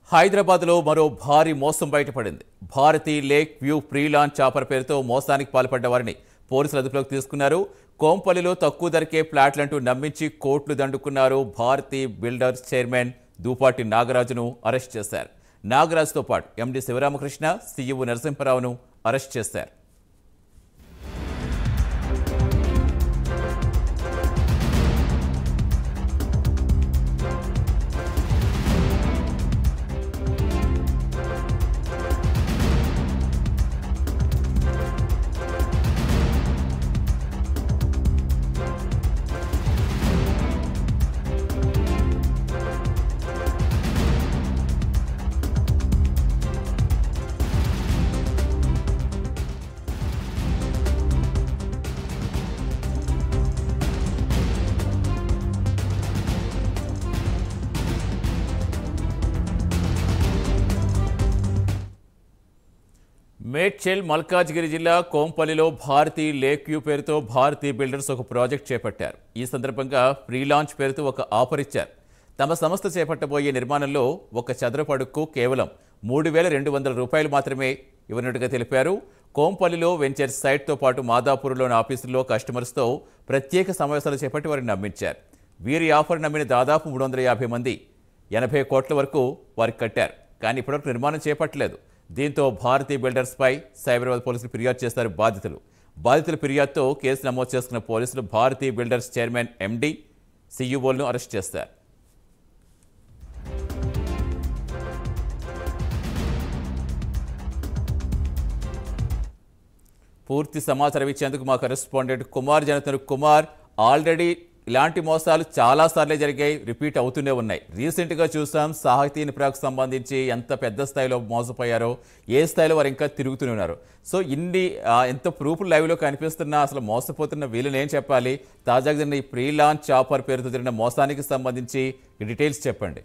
హైదరాబాద్లో మరో భారీ మోసం బయటపడింది Bharati lake view pre launch చాపర్ పేరుతో మోసానికి పాల్పడ్డ వారిని పోలీసులు అదుపులోకి తీసుకున్నారు కోంపల్లిలో తక్కువ ధరకే ఫ్లాట్లంటూ నమ్మించి కోట్లు దండుకున్నారు భారతి బిల్డర్స్ చైర్మన్ దూపాటి నాగరాజును అరెస్ట్ చేశారు నాగరాజుతో పాటు ఎండి శివరామకృష్ణ సీఈఓ నరసింహరావును అరెస్ట్ చేశారు మేడ్చల్ మల్కాజ్గిరి జిల్లా కోంపల్లిలో భారతి లేక్ వ్యూ పేరుతో భారతి బిల్డర్స్ ఒక ప్రాజెక్ట్ చేపట్టారు ఈ సందర్భంగా ఫ్రీ లాంచ్ పేరుతో ఒక ఆఫర్ ఇచ్చారు తమ సంస్థ చేపట్టబోయే నిర్మాణంలో ఒక చదరపు అడుగుకు కేవలం మూడు వేల రెండు వందల రూపాయలు మాత్రమే ఇవ్వనున్నట్టుగా తెలిపారు కోంపల్లిలో వెంచర్ సైట్తో పాటు మాదాపూర్లోని ఆఫీసుల్లో కస్టమర్స్తో ప్రత్యేక సమావేశాలు చేపట్టి వారిని నమ్మించారు వీరి ఆఫర్ నమ్మిన దాదాపు మూడు వందల యాభై మంది ఎనభై కోట్ల వరకు వారికి కట్టారు కానీ ఇప్పటివరకు నిర్మాణం చేపట్టలేదు దీంతో భారతీ బిల్డర్స్పై సైబరాబాద్ పోలీసులు ఫిర్యాదు చేశారు బాధితులు బాధితుల ఫిర్యాదుతో కేసు నమోదు చేసుకున్న పోలీసులు భారతీ బిల్డర్స్ చైర్మన్ ఎండి సీఈఓలను అరెస్ట్ చేశారు పూర్తి సమాచారం ఇచ్చేందుకు మా కరెస్పాండెంట్ కుమార్ జనతను కుమార్ ఆల్రెడీ ఇలాంటి మోసాలు చాలా సార్లే జరిగాయి రిపీట్ అవుతూనే ఉన్నాయి రీసెంట్గా చూసాం సాహితీ ఇన్ఫ్రాకు సంబంధించి ఎంత పెద్ద స్థాయిలో మోసపోయారో ఏ స్థాయిలో వారు ఇంకా తిరుగుతూనే ఉన్నారు సో ఇన్ని ఆ, ఎంత ప్రూఫ్లు లైవ్లో కనిపిస్తున్నా అసలు మోసపోతున్న వీళ్ళని ఏం చెప్పాలి తాజాగా జరిగిన ఈ ప్రీ లాంచ్ చాపర్ పేరుతో జరిగిన మోసానికి సంబంధించి ఈ డీటెయిల్స్ చెప్పండి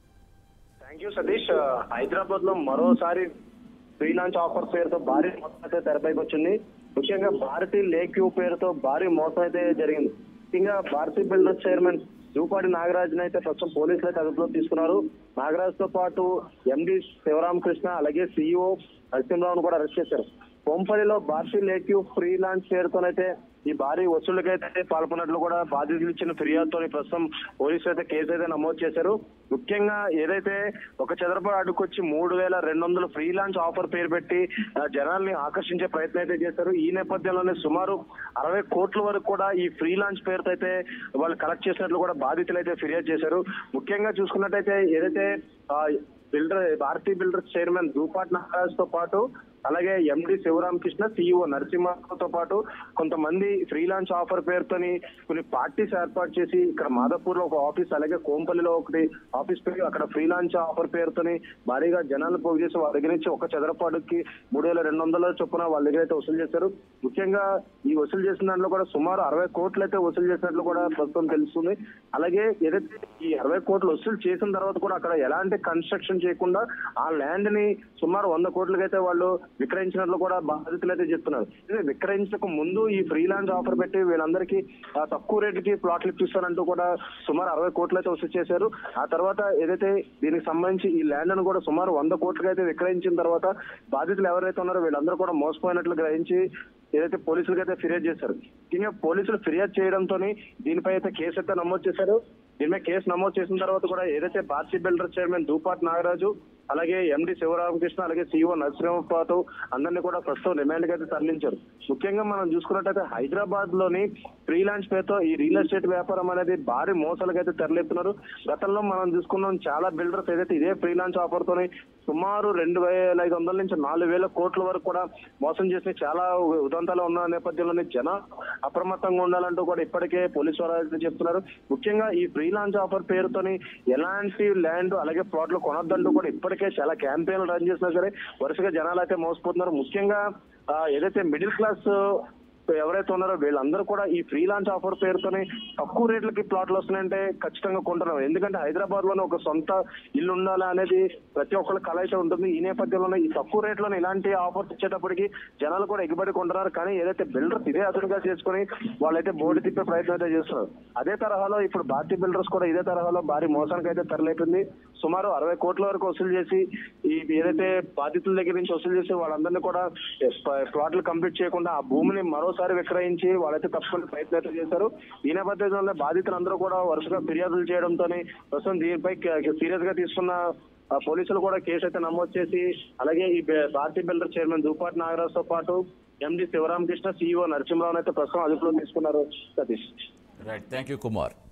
థ్యాంక్ యూ సతీష్ హైదరాబాద్ లో మరోసారి ఫ్రీ లాంచ్ ఆఫర్ పేరుతో భారీ మోసం అయితే తెరపైకి వచ్చింది ముఖ్యంగా భారతీ లేక్ వ్యూ పేరుతో భారీ మోసం అయితే జరిగింది ముఖ్యంగా భారతీ బిల్డర్స్ చైర్మన్ జూపాడి నాగరాజుని అయితే ప్రస్తుతం పోలీసులు అయితే అదుపులో తీసుకున్నారు నాగరాజ్ తో పాటు ఎండి శివరామకృష్ణ అలాగే సీఈఓ నరసింహరావును కూడా అరెస్ట్ చేశారు కొంపల్లిలో Bharati lake view free launch పేరుతోనైతే ఈ భారీ వసూళ్లకైతే పాల్పొన్నట్లు కూడా బాధితులు ఇచ్చిన ఫిర్యాదుతో ప్రస్తుతం పోలీసులు అయితే కేసు అయితే నమోదు చేశారు ముఖ్యంగా ఏదైతే ఒక చదరపు అడుగుకొచ్చి మూడు వేల రెండు వందలు ఫ్రీ లాంచ్ ఆఫర్ పేరు పెట్టి ఆ, జనాల్ని ఆకర్షించే ప్రయత్నం అయితే చేశారు ఈ నేపథ్యంలోనే సుమారు అరవై కోట్ల వరకు కూడా ఈ ఫ్రీ లాంచ్ పేరుతో అయితే వాళ్ళు కలెక్ట్ చేసినట్లు కూడా బాధితులు అయితే ఫిర్యాదు చేశారు ముఖ్యంగా చూసుకున్నట్టయితే ఏదైతే ఆ, builder Bharatiya builders chairman Dupati Nagaraj తో పాటు అలాగే ఎండి శివరామకృష్ణ సిఇఓ నరసింహతో పాటు కొంతమంది ఫ్రీలాన్స్ ఆఫర్ పేరుతోని కొన్ని పార్టీస్ ఏర్పాటు చేసి ఇక్కడ మాదాపూర్ లో ఒక ఆఫీస్ అలాగే కోంపల్లిలో ఒకటి ఆఫీస్ పెట్టి అక్కడ ఫ్రీలాన్స్ ఆఫర్ పేరుతోని భారీగా జనాలను పోగు చేసి వాళ్ళ దగ్గర నుంచి ఒక చదరపాటుకి మూడు వేల రెండు వందల చొప్పున వాళ్ళ దగ్గర అయితే వసూలు చేశారు ముఖ్యంగా ఈ వసూలు చేసిన దాంట్లో కూడా సుమారు అరవై కోట్లు అయితే వసూలు చేసినట్లు కూడా ప్రస్తుతం తెలుస్తుంది అలాగే ఏదైతే ఈ అరవై కోట్లు వసూలు చేసిన తర్వాత కూడా అక్కడ ఎలాంటి కన్స్ట్రక్షన్ చేయకుండా ఆ ల్యాండ్ ని సుమారు వంద కోట్లకైతే వాళ్ళు విక్రయించినట్లు కూడా బాధితులు అయితే చెప్తున్నారు ఇది విక్రయించక ముందు ఈ ఫ్రీలాన్స్ ఆఫర్ పెట్టి వీళ్ళందరికీ ఆ, తక్కువ రేటుకి ప్లాట్లు ఇప్పిస్తారంటూ కూడా సుమారు అరవై కోట్లు అయితే వసూలు చేశారు ఆ తర్వాత ఏదైతే దీనికి సంబంధించి ఈ ల్యాండ్ ను కూడా సుమారు వంద కోట్లకి అయితే విక్రయించిన తర్వాత బాధితులు ఎవరైతే ఉన్నారో వీళ్ళందరూ కూడా మోసపోయినట్లు గ్రహించి ఏదైతే పోలీసులకు అయితే ఫిర్యాదు చేశారు ముఖ్యంగా పోలీసులు ఫిర్యాదు చేయడంతో దీనిపై అయితే కేసు అయితే నమోదు చేశారు దీని మీద కేసు నమోదు చేసిన తర్వాత కూడా ఏదైతే భారతీ బిల్డర్ చైర్మన్ దూపాట్ నాగరాజు అలాగే ఎండి శివరామకృష్ణ అలాగే సీఓ నరసింహపాటు అందరినీ కూడా ప్రస్తుతం రిమాండ్ కి అయితే తరలించారు ముఖ్యంగా మనం చూసుకున్నట్టయితే హైదరాబాద్ లోని ఫ్రీలాన్స్ పేరుతో ఈ రియల్ ఎస్టేట్ వ్యాపారం అనేది భారీ మోసాలకు అయితే తెరలేపుతున్నారు గతంలో మనం చూసుకున్నాం చాలా బిల్డర్స్ ఏదైతే ఇదే ఫ్రీలాన్స్ ఆఫర్ తోని సుమారు రెండు వేల ఐదు వందల నుంచి నాలుగు వేల కోట్ల వరకు కూడా మోసం చేసిన చాలా ఉదంతాలు ఉన్న నేపథ్యంలోనే జన అప్రమత్తంగా ఉండాలంటూ కూడా ఇప్పటికే పోలీసు వారు అయితే చెప్తున్నారు ముఖ్యంగా ఈ ఫ్రీలాన్స్ ఆఫర్ పేరుతోని ఎలాంటి ల్యాండ్ అలాగే ప్లాట్లు కొనొద్దంటూ కూడా ఇప్పటికే చాలా క్యాంపెయిన్లు రన్ చేసినా సరే వరుసగా జనాలు అయితే మోసపోతున్నారు ముఖ్యంగా ఆ, ఏదైతే మిడిల్ క్లాస్ ఎవరైతే ఉన్నారో వీళ్ళందరూ కూడా ఈ ఫ్రీలాన్స్ ఆఫర్ పేరుతోనే తక్కువ రేట్లకి ప్లాట్లు వస్తున్నాయంటే ఖచ్చితంగా కొంటున్నారు ఎందుకంటే హైదరాబాద్ లోనే ఒక సొంత ఇల్లు ఉండాలి అనేది ప్రతి ఒక్కళ్ళ కళ అయితే ఉంటుంది ఈ నేపథ్యంలోనే ఈ తక్కువ రేట్లోనే ఇలాంటి ఆఫర్స్ ఇచ్చేటప్పటికి జనాలు కూడా ఎగబడి కొంటున్నారు కానీ ఏదైతే బిల్డర్స్ ఇదే అదునుగా చేసుకుని వాళ్ళైతే బోర్డు తిప్పే ప్రయత్నం అయితే చేస్తున్నారు అదే తరహాలో ఇప్పుడు భారతీయ బిల్డర్స్ కూడా ఇదే తరహాలో భారీ మోసానికి అయితే తెరలేపింది సుమారు అరవై కోట్ల వరకు వసూలు చేసి ఈ ఏదైతే బాధితుల దగ్గర నుంచి వసూలు చేసి వాళ్ళందరినీ కూడా ప్లాట్లు కంప్లీట్ చేయకుండా ఆ భూమిని మరోసారి విక్రయించి వాళ్ళైతే తప్పకుండా ప్రయత్నం అయితే చేశారు ఈ నేపథ్యంలో బాధితులందరూ కూడా వరుసగా ఫిర్యాదులు చేయడంతో ప్రస్తుతం దీనిపై సీరియస్ గా తీసుకున్న ఆ పోలీసులు కూడా కేసు అయితే నమోదు చేసి అలాగే ఈ బె- భారతీ బిల్డర్ చైర్మన్ దుపాటి నాగరాజుతో పాటు ఎండి శివరామకృష్ణ సీఈఓ నరసింహరావు అయితే ప్రస్తుతం అదుపులో తీసుకున్నారు Satish right thank you Kumar